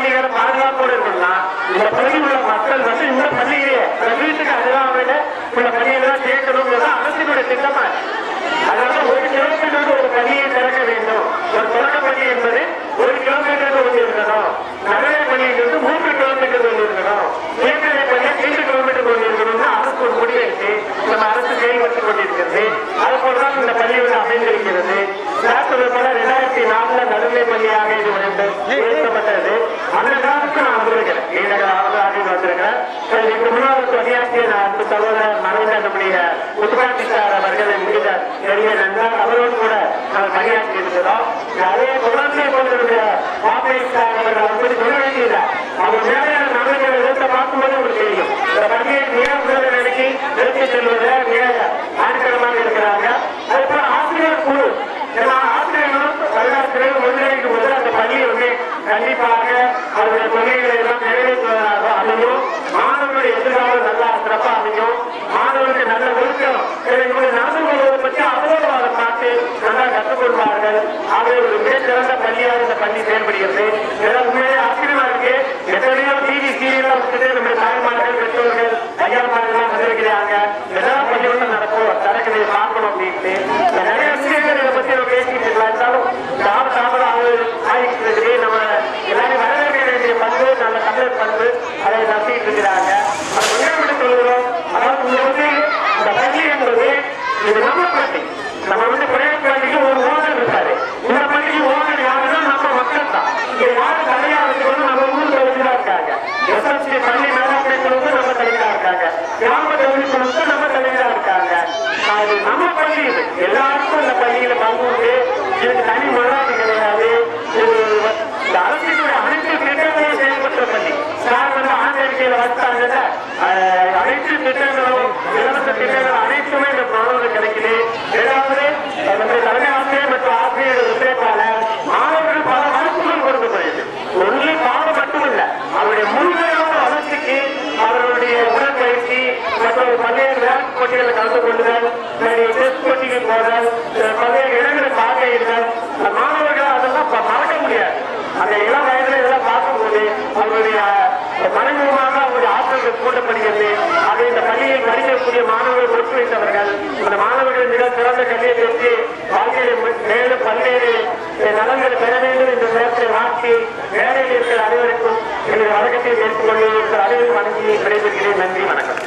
பள்ளிகளை பாதுகாப்போடு இருக்கணும்னா இந்த பள்ளியில் உள்ள மக்கள் வந்து இந்த பள்ளியிலேயே அந்த வீட்டுக்கு அருகாமையில உள்ள பள்ளியில தான் சேர்க்கணுங்கிறது அரசினுடைய திட்டமா இருக்கு. அதனால ஒரு கிலோமீட்டருக்கு ஒரு பள்ளியை திறக்க வேண்டும் ஒரு தொடக்க பள்ளி என்பது ஒரு கிலோமீட்டருக்கு ஒன்று இருக்கணும் நகர பள்ளிங்கிறது மூன்று கிலோமீட்டருக்கு ஒன்று இருக்கணும் உயர்நிலை பள்ளி ஐந்து கிலோமீட்டருக்கு ஒன்று இருக்கணும்னு அரசு ஒரு முடிவெடுத்து நம்ம அரசு செயல்படுத்திக் கொண்டிருக்கிறது அது போலதான் இந்த பள்ளி வந்து அமைந்திருக்கிறது சாஸ்திரம் போல இரண்டாயிரத்தி நாலுல நடுநிலை பள்ளியாக இது வந்து உயர்த்தப்பட்டது அந்த காலத்துக்கு நான் வந்திருக்கிறேன் நீண்ட காலமாக வந்திருக்கிறேன் இதுக்கு முன்னாள் பணியாற்றிய நான் அன்பு சகோதரர் மறைந்த நம்முடைய முத்துக்காந்தி சார் அவர்கள் முடிந்த பெரிய நண்பர் அவரோடு கூட நாங்கள் பணியாற்றி இருக்கிறோம் அதே தொடர்ந்து கொண்டிருக்கிற மாப்பிள்ளை சார் அவர்கள் அப்படி சொல்ல வேண்டியதில்லை அவர் மேலையான நபர்கள் எழுத்த பார்க்கும்போது உங்களுக்கு தெரியும் இந்த பள்ளியை மிக முதல் நிலைக்கு எடுத்துச் செல்வது மிக ஆணித்தரமாக இருக்கிறாங்க அதே போல ஆசிரியர் குழு எல்லா ஆசிரியர்களும் கல்வியாசிரியர்கள் ஒன்றிணைக்கும் போது அந்த பள்ளி வந்து கண்டிப்பாக அவருடைய கொள்கைகளை எல்லாம் நிறைவேற்றுவதாக அமையும் மாணவர்களுடைய எதிர்காலம் நல்லா சிறப்பா அமையும் மாணவர்களுக்கு நல்ல ஒழுக்கம் இவங்களுடைய நடந்து கொள்வதை பற்றி அவரோடு அதை பார்த்து நல்லா கற்றுக்கொள்வார்கள் ஆகவே ஒரு மிகச்சிறந்த பள்ளியாக இந்த பள்ளி செயல்படுகிறது இதெல்லாம் உண்மையிலே ஆச்சரியமா இருக்கு எத்தனையோ டிவி சீரியல்லாம் விட்டுட்டு நம்முடைய தாய்மார்கள் பெற்றோர்கள் ஐயாமார்கள் வந்திருக்கிறாங்க எல்லா பள்ளிகளும் நடக்கும் நடக்குது பார்க்கணும் அப்படின்ட்டு இந்த நிறைய விஷயங்கள் இதை பத்தி நம்ம பேசிட்டு இருக்கலாம் இருந்தாலும் தாம தாமதம் ஆகுது ஆகிட்டு இருக்குது நம்ம எல்லாரும் வரவேற்க வேண்டிய பண்பு நல்ல தமிழர் பண்பு அதை நம்பிட்டு இருக்கிறாங்க அது உண்மையாக சொல்லுகிறோம் அதாவது இங்க வந்து இந்த பள்ளி என்பது இது நம்ம பள்ளி நம்ம வந்து பிரைவேட் பள்ளிக்கு ஒரு ஓனர் இருக்காரு இந்த பள்ளிக்கு ஓனர் யாருன்னா நம்ம மக்கள் தான் இங்க யாரு தலையா வச்சுக்கணும் நம்ம ஊர் தலைவர்களா இருக்காங்க எஸ்எஸ்சி பள்ளி மேலாண்மை குழுவும் நம்ம தலைவரா இருக்காங்க கிராம கல்வி குழுவுக்கு நம்ம தலைவரா இருக்காங்க அது நம்ம பள்ளி இது எல்லாருக்கும் இந்த பள்ளியில பங்கு உண்டு இதுக்கு தனி மனநாடு கிடையாது இது இந்த அரசினுடைய அனைத்து திட்டங்களும் செயல்படுற பள்ளி சார் வந்து ஆண்டறிக்கையில வச்சாங்கல்ல அஹ், அனைத்து திட்டங்களும் இலவச திட்டங்கள் அனைத்துமே இந்த மாணவர்களுக்கு கிடைக்குது இரண்டாவது அஹ், நம்முடைய தலைமை ஆசிரியர் மற்றும் ஆசிரியர்கள் ஒத்துழைப்பால மாணவர்கள் பல வாய்ப்புகள் கொடுக்கப்படுது ஒன்லி பாடம் மட்டுமல்ல அவருடைய முழுமையான வளர்ச்சிக்கு அவர்களுடைய உடற்பயிற்சி மற்றும் பல்வேறு விளையாட்டு போட்டிகளில் கலந்து கொள்ளுதல் நிறைய டெஸ்ட் போட்டிக்கு போதல் அஹ், பல்வேறு இடங்களை பார்வையிடுதல் அந்த மாணவர்கள் அதெல்லாம் ப- மறக்க முடியாது அந்த இளம் வயதுல இதெல்லாம் பார்க்கும்போது அவருடைய மறைமுகமாக அவருடைய ஆற்றல்கள் கூட்டப்படுகிறது அதை இந்த பள்ளியில் படிக்கக்கூடிய மாணவர்கள் ஒட்டு வைத்தவர்கள் இந்த மாணவர்கள் மிக சிறந்த கல்வியை பெற்று வாழ்க்கையில் மேலும் பல்வேறு நலன்களை பெற வேண்டும் என்ற நேரத்தை மாற்றி வேலையில் இருக்கிற அனைவருக்கும் எனது வழக்கத்தை மேற்கொண்டு இருக்கிற அனைவரும் வணங்கி விடைபெறுகிறேன் நன்றி வணக்கம்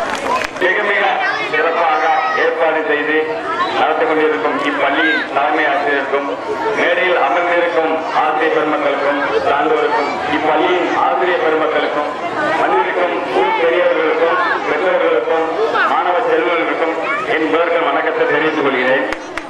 மிக மிக சிறப்பாக ஏற்பாடு செய்து நடத்தி கொண்டிருக்கும் இப்பள்ளியின் தலைமை ஆசிரியருக்கும் மேடையில் அமர்ந்திருக்கும் ஆசிரியர் பெருமக்களுக்கும் சார்ந்தோருக்கும் இப்பள்ளியின் ஆசிரியர் பெருமக்களுக்கும் வந்திருக்கும் ஊர் பெரியவர்களுக்கும் பெற்றோர்களுக்கும் மாணவ செல்வர்களுக்கும் என் முதற்கண் வணக்கத்தை தெரிவித்துக் கொள்கிறேன்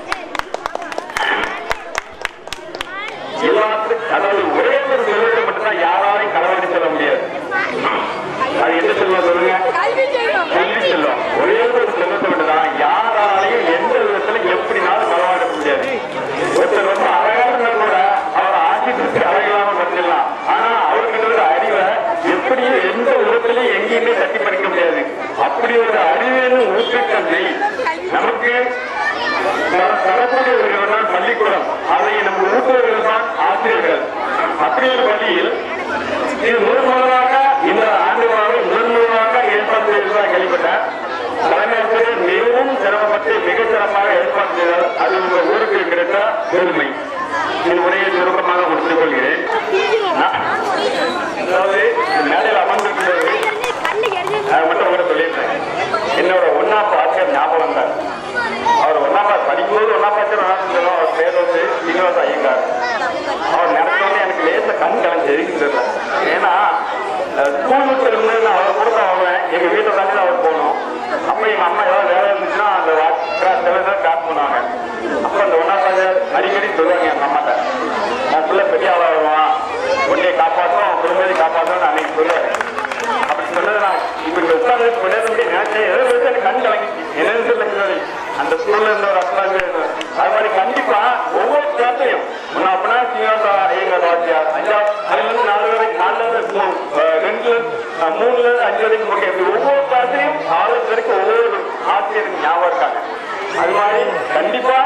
எல்லாத்துக்கும் அதாவது ஒரே ஒரு செல்வத்தை மட்டும்தான் யாராலையும் களவாடி சொல்ல முடியாது அது எந்த செல்வம் சொல்லுங்க கல்வி செய்யணும் கல்வி செல்வம் ஒரே ஒரு செல்வத்தை மட்டும்தான் யாராலையும் எந்த விதத்துல எப்படினாலும் களவாட முடியாது ஒருத்தர் ரொம்ப அழகா இருந்தா கூட அவர் ஆட்சி அழகாம பண்ணிடலாம் ஆனா அவர்கிட்ட ஒரு அறிவை எப்படியும் எந்த விதத்திலையும் எங்கேயுமே தட்டி பறிக்க முடியாது அப்படி ஒரு அறிவியல் ஊற்றுக்கல்வி நமக்கு தர- தரக்கூடிய ஒரு இடம் தான் பள்ளிக்கூடம் அதை நம்ம ஊட்டுவர்கள் தான் ஆசிரியர்கள் அப்படி ஒரு பள்ளியில் இது முதல் முதலாக இந்த ஆண்டு வாழ்வு முதல் முதலாக ஏற்பாடு செய்ததாக கேள்விப்பட்டேன் தலைமை ஆசிரியர் மிகவும் சிரமப்பட்டு மிக சிறப்பாக ஏற்பாடு செய்தார் அது உங்க ஊருக்கு கிடைத்த பெருமை என் உரையை சுருக்கமாக முடித்துக் கொள்கிறேன் நான் அதாவது இந்த மேடையில் அமர்ந்திருக்கிறது கண்ணுக்கு எரிஞ்சு அதை மட்டும் கூட சொல்லிடுறேன் என்னோட ஒன்னாப்ப ஆசிரியர் ஞாபகம் தான் அவர் ஒன்னாப்பா படிக்கும்போது ஒன்னாப்பா ஆசிரியர் அவர் பேர் வந்து சீனிவாச ஐயங்கார் அவர் நினைச்சோடனே எனக்கு லேச கண் கலந்து எதுக்கு தெரியல ஏன்னா அஹ், ஸ்கூல் விட்டு இருந்து நான் அவர் கூட தான் வருவேன் எங்க வீட்டுல தாண்டி தான் அவர் போகணும் அப்ப எங்க அம்மா ஏதாவது வேலை இருந்துச்சுன்னா அந்த செலவு காசு பண்ணுவாங்க அப்ப அந்த ஒன்னாப்பா அடிக்கடி சொல்லுவாங்க எங்க அம்மாட்ட நான் பிள்ளை பெரிய ஆளா வருவான் உன்னை காப்பாற்றும் குடும்பத்தை காப்பாற்றும் அன்னைக்கு சொல்லுவாரு அப்படி சொன்னது நான் இப்ப இங்க உட்கார்ந்து கொண்டே நினைச்சேன் ஏதோ விதத்துல எனக்கு கண் கலங்கி என்னன்னு தெரியல அந்த ஸ்கூல்ல இருந்த ஒரு அப்பா அது மாதிரி கண்டிப்பா ஒவ்வொரு கிளாஸ்லையும் முன்ன அப்படின்னா சீனிவாசா ஐயங்கார் வாத்தியார் அஞ்சா அதுல இருந்து நாலு வரைக்கும் நாலுல இருந்து மூணு, அஹ், ரெண்டுல இருந்து, அஹ், மூணுல இருந்து அஞ்சு வரைக்கும் ஓகே இப்படி ஒவ்வொரு கிளாஸ்லையும் நாலு வரைக்கும் ஒவ்வொரு ஆசிரியருக்கு ஞாபகம் இருக்காங்க அது மாதிரி கண்டிப்பா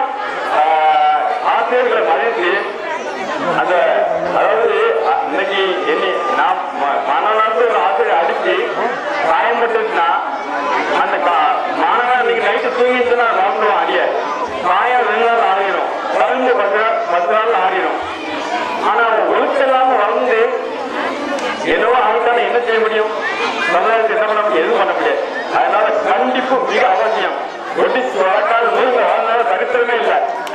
ஆஹ், ஆசிரியர்களை மதித்து அந்த அதாவது அஹ், இன்னைக்கு என்னை செய்ய முடியும் சமுதாயத்தை என்ன பண்ண முடியும் எதுவும் பண்ண முடியாது அதனால கண்டிப்பு மிக அவசியம் ஒடிச்சு வழக்கால் நூறு வாழ்நாள் சரித்திரமே இல்லை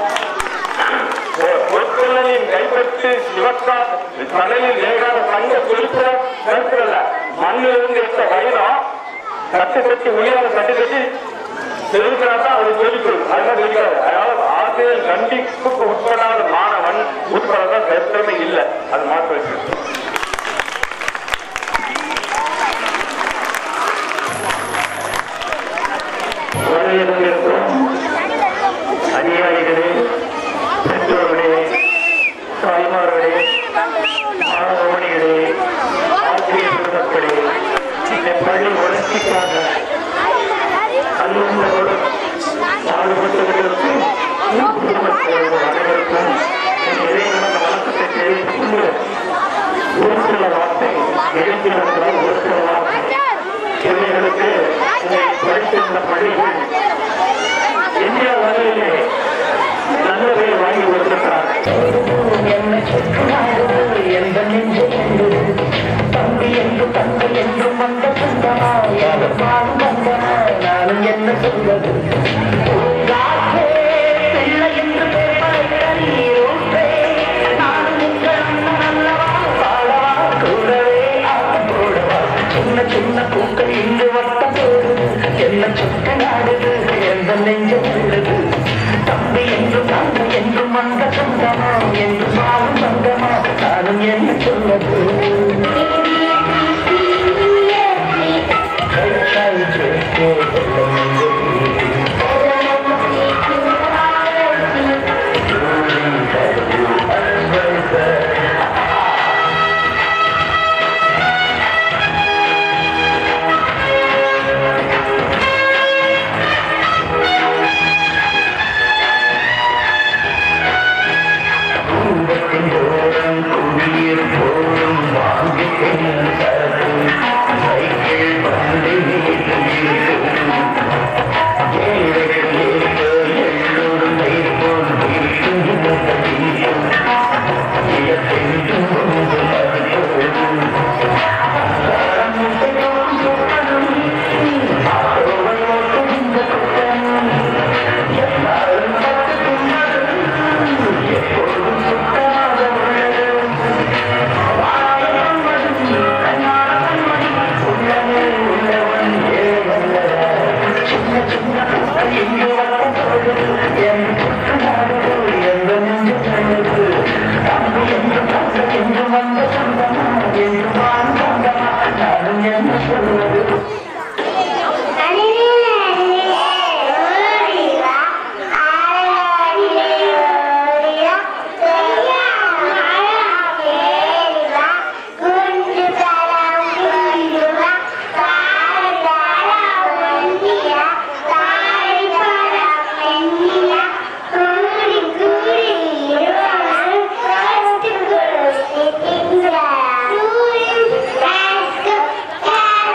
பொற்கொள்ளனின் கைப்பற்றி சிவக்கா கடலில் வேகாத தங்க குறிப்பிட கருத்துறல மண்ணிலிருந்து எடுத்த வைரம் தட்டு தட்டி உயிரால தட்டி தட்டி செலுத்தினா தான் அது சொல்லிக்கொள்ளும் அதெல்லாம் சொல்லிக்காது அதனால ஆசிரியர் கண்டிப்புக்கு உட்படாத மாணவன் உட்படாத சரித்திரமே இல்லை அது மாற்ற வச்சு வரவேற்கிறோம் அதிகாரிகளே பெற்றோர்களே தாய்மார்களே மாணவமணிகளே ஆசிரியர் பெருமக்களே இந்த பள்ளி வளர்ச்சிக்காக அலுவலர்களோடு பாடுபட்டுவிட்டிருக்கும் குடும்பத்தினர்கள் அனைவருக்கும் என் இறைவனது வணக்கத்தை தெரிவித்துக் கொண்டு ஒரு சில வார்த்தை எழுப்பியிருக்கிறார் ஒரு சில வார்த்தை பிள்ளைகளுக்கு படித்திருந்த பள்ளிகள் இந்தியா வகையிலே நல்லதை வாங்கி கொடுத்திருக்கிறார் தம்பி என்று தந்தை என்றும் வந்த சொந்தமாய் பாடும் வந்தனாய் நானும் என்ன சொல்வது யாக்கே பிள்ளை என்று பெருமாளே நானும் உங்கள் அண்ணன் அல்லவா பாடவா கூடவே ஆட்டம் போடவா சின்ன சின்ன பூக்கள் இங்கு வட்டம் போடுது என்ன சுத்த நாடுது எந்த நெஞ்சம் உள்ளது தம்பி என்றும் தந்தை என்றும் வந்த சொந்தமா என்று பாடும் வந்தமா நானும் என்ன சொல்வது Thank you.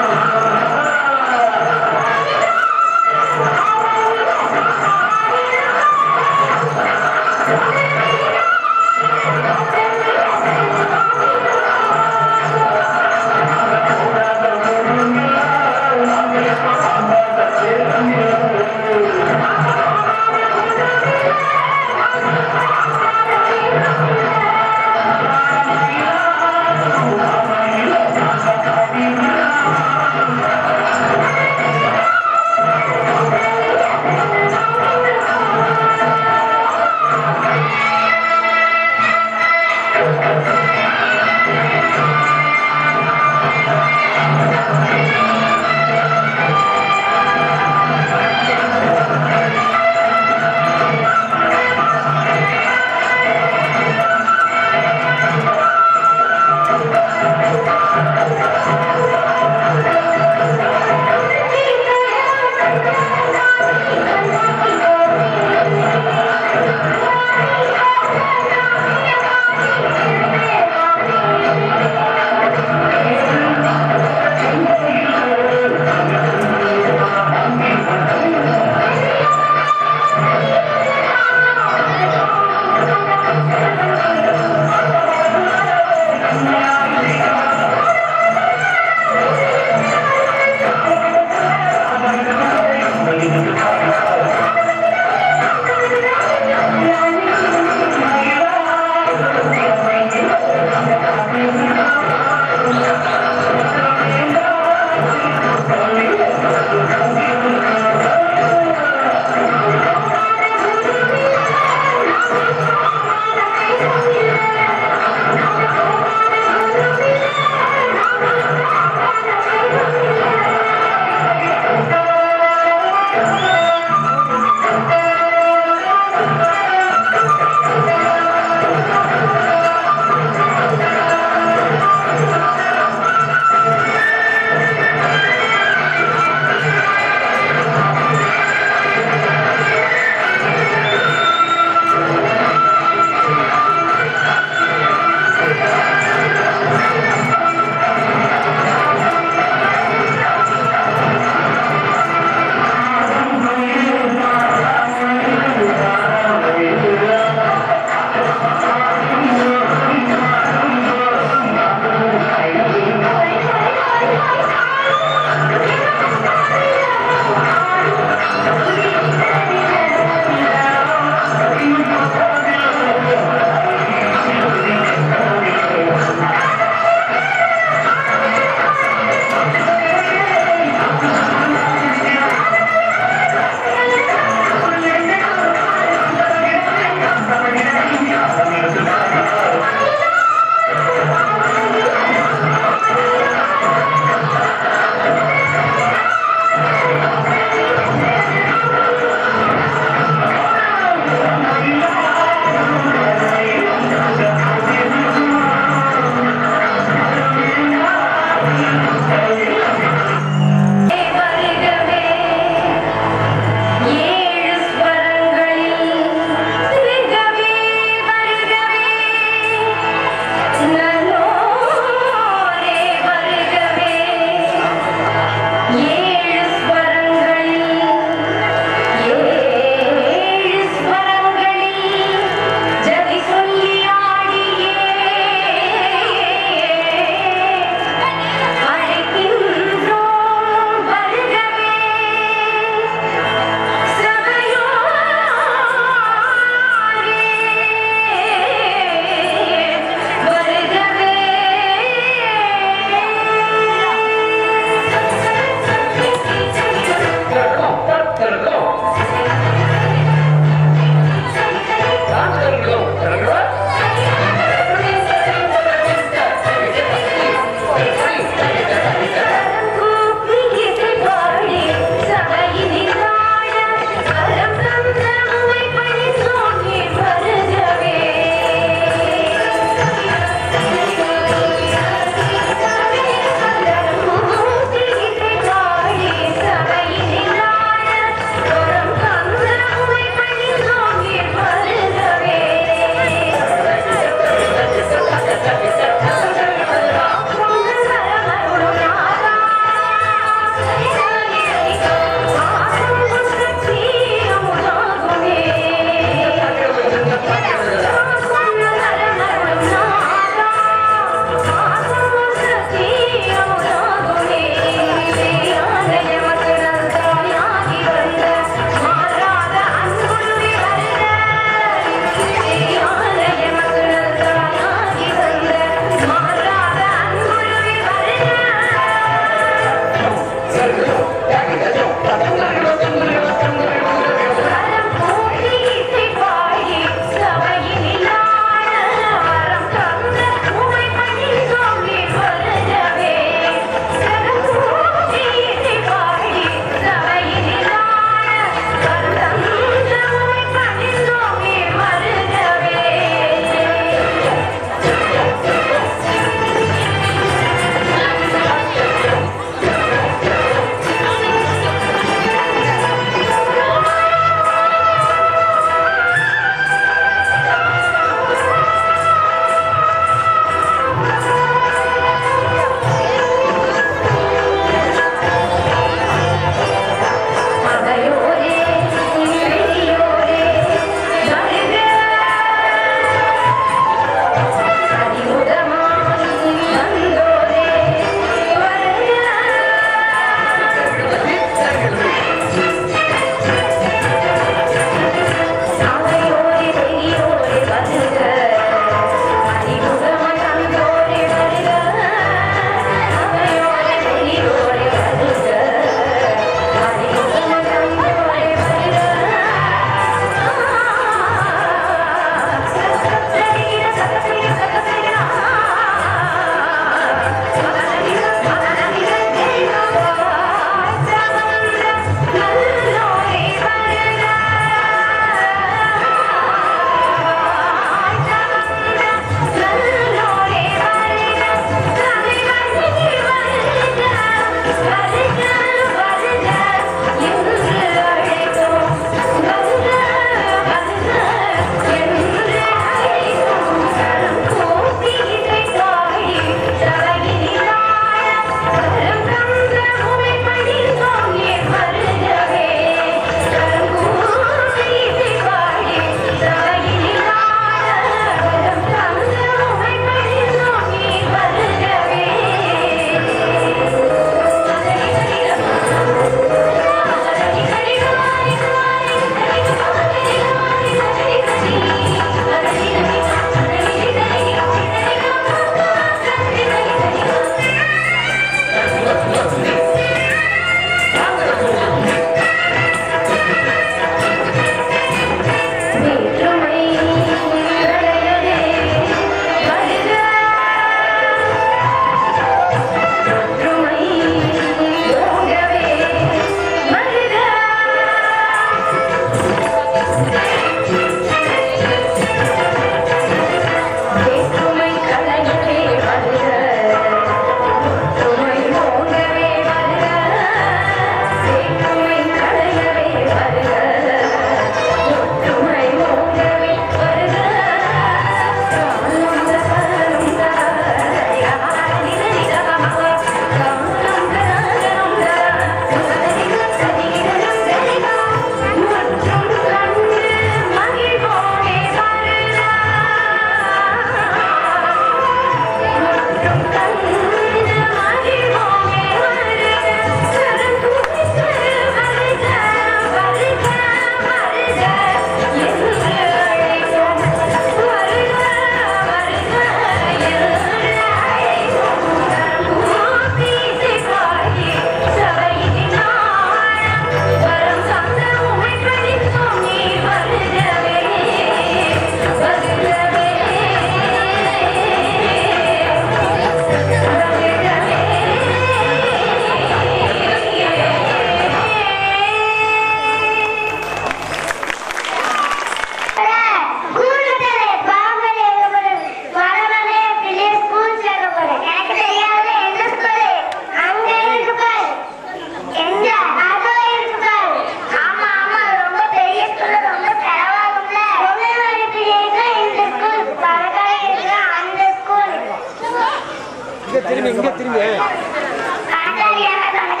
திரும்பி இங்க திரும்பி ஆச்சாரியார்